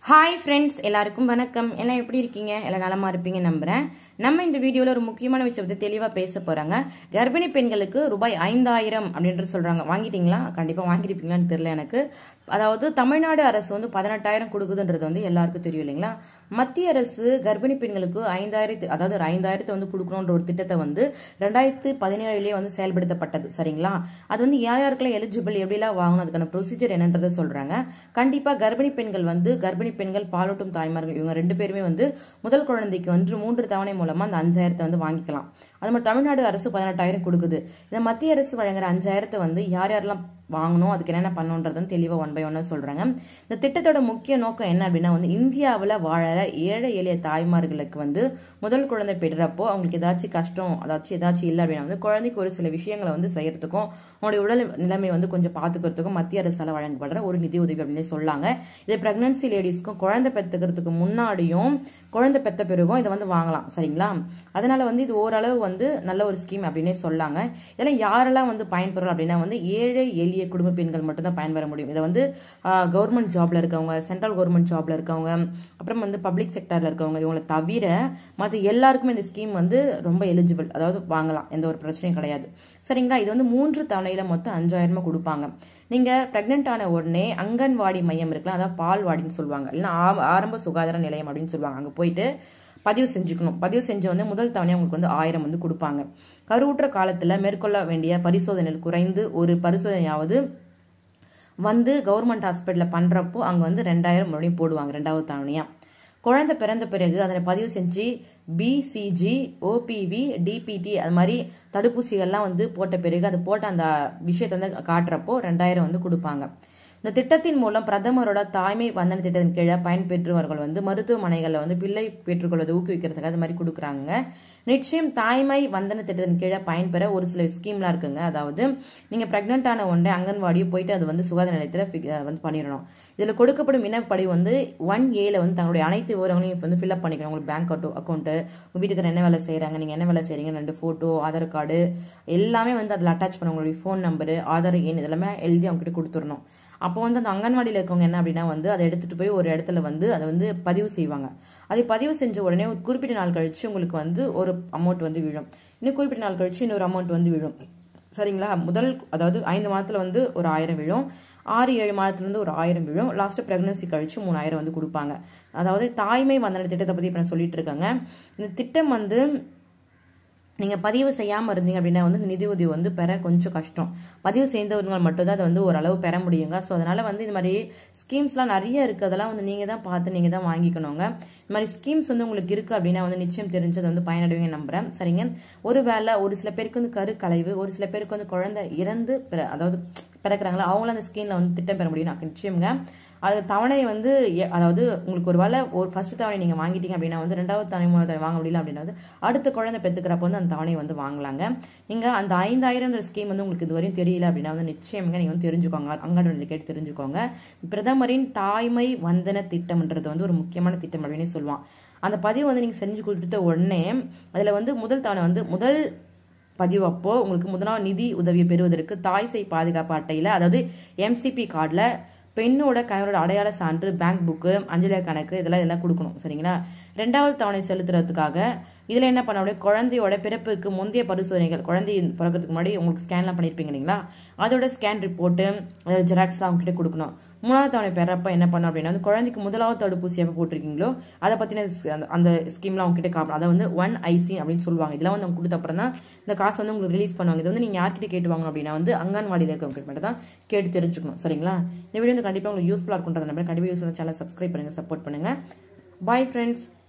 hi friends எல்லாருக்கும் வணக்கம் எல்லாம் எப்படி இருக்கீங்க எல்லாம் நலமா இருப்பீங்க நம்புறேன் நம்ம இந்த வீடியோவில் ஒரு முக்கியமான விஷயம் பற்றி தெளிவாக பேச போகிறாங்க கர்ப்பிணி பெண்களுக்கு ரூபாய் ஐந்தாயிரம் அப்படின்றது சொல்கிறாங்க வாங்கிட்டீங்களா கண்டிப்பாக வாங்கியிருப்பீங்களான்னு தெரியல எனக்கு அதாவது தமிழ்நாடு அரசு வந்து பதினெட்டாயிரம் கொடுக்குதுன்றது வந்து எல்லாருக்கும் தெரியும் இல்லைங்களா மத்திய அரசு கர்ப்பிணி பெண்களுக்கு ஐந்தாயிரத்து அதாவது ஒரு ஐந்தாயிரத்தை வந்து கொடுக்கணுன்ற ஒரு திட்டத்தை வந்து ரெண்டாயிரத்து பதினேழுலேயே வந்து செயல்படுத்தப்பட்டது சரிங்களா அது வந்து யார் யாருக்கெல்லாம் எலிஜிபிள் எப்படிலாம் வாங்கணும் அதுக்கான ப்ரொசீஜர் என்னன்றதை சொல்கிறாங்க கண்டிப்பாக கர்ப்பிணி பெண்கள் வந்து கர்ப்பிணி பெண்கள் பாலூட்டும் தாய்மார்கள் இவங்க ரெண்டு பேருமே வந்து முதல் குழந்தைக்கு வந்து மூன்று தவணை மூலமாக அந்த அஞ்சாயிரத்தை வந்து வாங்கிக்கலாம் அது மாதிரி தமிழ்நாடு அரசு பதினெட்டாயிரம் கொடுக்குது இந்த மத்திய அரசு வழங்குற அஞ்சாயிரத்தை வந்து யார் யாரெல்லாம் வாங்கணும் அதுக்கு என்னென்ன பண்ணணுன்றது வந்து தெளிவாக ஒன் பை ஒன்னு சொல்கிறாங்க இந்த திட்டத்தோட முக்கிய நோக்கம் என்ன அப்படின்னா வந்து இந்தியாவில் வாழற ஏழை எளிய தாய்மார்களுக்கு வந்து முதல் குழந்தை பெறுறப்போ அவங்களுக்கு ஏதாச்சும் கஷ்டம் அதாச்சும் ஏதாச்சும் இல்லை அப்படின்னா வந்து குழந்தைக்கு ஒரு சில விஷயங்களை வந்து செய்யறதுக்கும் அவங்களுடைய உடல் நிலைமை வந்து கொஞ்சம் பார்த்துக்கிறதுக்கும் மத்திய அரசால் வழங்கப்படுற ஒரு நிதி உதவி அப்படின்னு சொல்லாங்க இது பிரெக்னன்சி லேடிஸ்க்கும் குழந்தை பெற்றுக்கிறதுக்கு முன்னாடியும் குழந்தை பெற்ற பிறகும் இதை வந்து வாங்கலாம் சரிங்களா அதனால வந்து இது ஓரளவு வந்து நல்ல ஒரு ஸ்கீம் அப்படின்னே சொல்லாங்க இதெல்லாம் யாரெல்லாம் வந்து பயன்பெறும் அப்படின்னா வந்து ஏழை எளிய குடும்ப பெண்கள் மட்டும் தான் பயன்பெற முடியும் இதை வந்து கவர்மெண்ட் ஜாப்ல இருக்கவங்க சென்ட்ரல் கவர்மெண்ட் ஜாப்ல இருக்கவங்க அப்புறம் வந்து பப்ளிக் செக்டர்ல இருக்கவங்க இவங்களை தவிர மற்ற எல்லாருக்குமே இந்த ஸ்கீம் வந்து ரொம்ப எலிஜிபிள் அதாவது வாங்கலாம் எந்த ஒரு பிரச்சனையும் கிடையாது சரிங்களா இது வந்து மூன்று தவணையில மொத்தம் அஞ்சாயிரமா கொடுப்பாங்க நீங்க பிரெக்னென்ட் ஆன உடனே அங்கன்வாடி மையம் இருக்கலாம் அதாவது பால்வாடின்னு சொல்லுவாங்க இல்லைன்னா ஆரம்ப சுகாதார நிலையம் அப்படின்னு சொல்லுவாங்க அங்க போயிட்டு பதிவு செஞ்சுக்கணும் பதிவு செஞ்ச வந்து முதல் தவணை உங்களுக்கு வந்து ஆயிரம் வந்து கொடுப்பாங்க கருவுற்ற காலத்துல மேற்கொள்ள வேண்டிய பரிசோதனைகள் குறைந்து ஒரு பரிசோதனையாவது வந்து கவர்மெண்ட் ஹாஸ்பிட்டலில் பண்ணுறப்போ அங்கே வந்து ரெண்டாயிரம் மறுபடியும் போடுவாங்க ரெண்டாவது தவணையாக குழந்தை பிறந்த பிறகு அதனை பதிவு செஞ்சு பிசிஜி ஓபிவி டிபிடி அது மாதிரி தடுப்பூசிகள்லாம் வந்து போட்ட பிறகு அது போட்ட அந்த விஷயத்தை வந்து காட்டுறப்போ ரெண்டாயிரம் வந்து கொடுப்பாங்க இந்த திட்டத்தின் மூலம் பிரதமரோட தாய்மை வந்தன திட்டத்தின் கீழே பயன்பெற்றவர்கள் வந்து மருத்துவமனைகளில் வந்து பிள்ளை பெற்றுக்கொள்வதை ஊக்குவிக்கிறதுக்காக அது மாதிரி கொடுக்குறாங்க நிச்சயம் தாய்மை வந்தன திட்டத்தின் கீழே பயன்பெற ஒரு சில ஸ்கீம்லாம் இருக்குங்க அதாவது நீங்க பிரெக்னென்ட் ஆன ஒன்றே அங்கன்வாடியோ போயிட்டு அது வந்து சுகாதார நிலையத்தில் வந்து பண்ணிடணும் இதில் கொடுக்கப்படும் விண்ணப்படி வந்து ஒன் ஏல வந்து தங்களுடைய அனைத்து விவரங்களையும் வந்து ஃபில்அப் பண்ணிக்கணும் உங்களுக்கு பேங்க் அக்கௌண்ட் அக்கௌண்ட்டு உங்கள் வீட்டுக்கு என்ன வேலை செய்கிறாங்க நீங்கள் என்ன வேலை செய்கிறீங்க ரெண்டு ஃபோட்டோ ஆதார் கார்டு எல்லாமே வந்து அதில் அட்டாச் பண்ண உங்களுடைய ஃபோன் நம்பரு ஆதார் எண் இதெல்லாமே எழுதி அவங்ககிட்ட கொடுத்துடணும் அப்போ வந்து அந்த அங்கன்வாடியில் இருக்கவங்க என்ன அப்படின்னா வந்து அதை எடுத்துகிட்டு போய் ஒரு இடத்துல வந்து அதை வந்து பதிவு செய்வாங்க அதை பதிவு செஞ்ச உடனே ஒரு குறிப்பிட்ட நாள் கழிச்சு உங்களுக்கு வந்து ஒரு அமௌண்ட் வந்து விழும் இன்னும் குறிப்பிட்ட நாள் கழிச்சு இன்னொரு அமௌண்ட் வந்து விழும் சரிங்களா முதல் அதாவது ஐந்து மாதத்தில் வந்து ஒரு ஆயிரம் விழும் ஆறு ஏழு மாதத்துலேருந்து ஒரு ஆயிரம் விழும் லாஸ்ட்டு ப்ரெக்னன்சி கழிச்சு மூணாயிரம் வந்து கொடுப்பாங்க அதாவது தாய்மை வந்தன திட்டத்தை பற்றி இப்போ நான் சொல்லிட்டு இருக்காங்க இந்த திட்டம் வந்து நீங்கள் பதிவு செய்யாமல் இருந்தீங்க அப்படின்னா வந்து நிதி உதவி வந்து பெற கொஞ்சம் கஷ்டம் பதிவு செய்தவங்க மட்டும்தான் அதை வந்து ஓரளவு பெற முடியுங்க ஸோ அதனால் வந்து இந்த மாதிரி ஸ்கீம்ஸ்லாம் நிறைய இருக்குது அதெல்லாம் வந்து நீங்கள் தான் பார்த்து நீங்கள் தான் வாங்கிக்கணுங்க இந்த மாதிரி ஸ்கீம்ஸ் வந்து உங்களுக்கு இருக்குது அப்படின்னா வந்து நிச்சயம் தெரிஞ்சது வந்து பயனடைவீங்க நம்புறேன் சரிங்க ஒரு வேலை ஒரு சில பேருக்கு வந்து கரு கலைவு ஒரு சில பேருக்கு வந்து குழந்தை இறந்து அதாவது பிறக்கிறாங்களா அவங்களும் அந்த ஸ்கீமில் வந்து திட்டம் பெற முடியும் நான் நிச்சயங்க அது தவணை வந்து அதாவது உங்களுக்கு ஒரு வேலை ஒரு ஃபர்ஸ்ட் தவணை நீங்கள் வாங்கிட்டீங்க அப்படின்னா வந்து ரெண்டாவது தவணை மூணாவது தவணை வாங்க முடியல அப்படின்னா வந்து அடுத்த குழந்தை பெற்றுக்கிறப்ப வந்து அந்த தவணையை வந்து வாங்கலாங்க நீங்கள் அந்த ஐந்தாயிரம் ஸ்கீம் வந்து உங்களுக்கு இதுவரையும் தெரியல அப்படின்னா வந்து நிச்சயமாக நீங்கள் வந்து தெரிஞ்சுக்கோங்க அங்கன்வாடி கேட்டு தெரிஞ்சுக்கோங்க பிரதமரின் தாய்மை வந்தன திட்டம்ன்றது வந்து ஒரு முக்கியமான திட்டம் அப்படின்னு சொல்லுவான் அந்த பதிவு வந்து நீங்கள் செஞ்சு கொடுத்த உடனே அதில் வந்து முதல் தவணை வந்து முதல் பதிவு அப்போ உங்களுக்கு முதலாவது நிதி உதவியை பெறுவதற்கு தாய் செய் பாதுகாப்பு அட்டையில் அதாவது எம்சிபி கார்டில் பெண்ணோட கணவரோட அடையாள சான்று பேங்க் புக்கு அஞ்சலி கணக்கு இதெல்லாம் இதெல்லாம் கொடுக்கணும் சரிங்களா ரெண்டாவது தவணை செலுத்துறதுக்காக இதில் என்ன பண்ண முடியும் குழந்தையோட பிறப்பிற்கு முந்தைய பரிசோதனைகள் குழந்தை பிறக்கிறதுக்கு முன்னாடி உங்களுக்கு ஸ்கேன்லாம் பண்ணியிருப்பீங்க இல்லைங்களா அதோட ஸ்கேன் ரிப்போர்ட்டு அதோட ஜெராக்ஸ்லாம் அவங்க கிட்ட கொடுக்கணும் மூணாவது தவணை பெறப்ப என்ன பண்ணோம் அப்படின்னா வந்து குழந்தைக்கு முதலாவது தடுப்பூசி எப்போ போட்டிருக்கீங்களோ அதை பற்றின அந்த ஸ்கீம்லாம் அவங்க கிட்ட காப்பணும் அதை வந்து ஒன் ஐசி அப்படின்னு சொல்லுவாங்க இதெல்லாம் வந்து அவங்க கொடுத்த அப்புறம் தான் இந்த காசு வந்து உங்களுக்கு ரிலீஸ் பண்ணுவாங்க இது வந்து நீங்கள் யார்கிட்ட கேட்டு வாங்கணும் அப்படின்னா வந்து அங்கன்வாடியில் இருக்கவங்க மட்டும் தான் கேட்டு தெரிஞ்சுக்கணும் சரிங்களா இந்த வீடியோ வந்து கண்டிப்பாக உங்களுக்கு யூஸ்ஃபுல்லாக இருக்குன்றது நம்பர் கண்டிப்பாக யூஸ்ஃபுல்லாக சேனல் சப்ஸ்கிரைப் பண்ணுங்கள் சப்போர்ட் பண்ணுங்கள் பாய் ஃப்ரெண்ட்ஸ்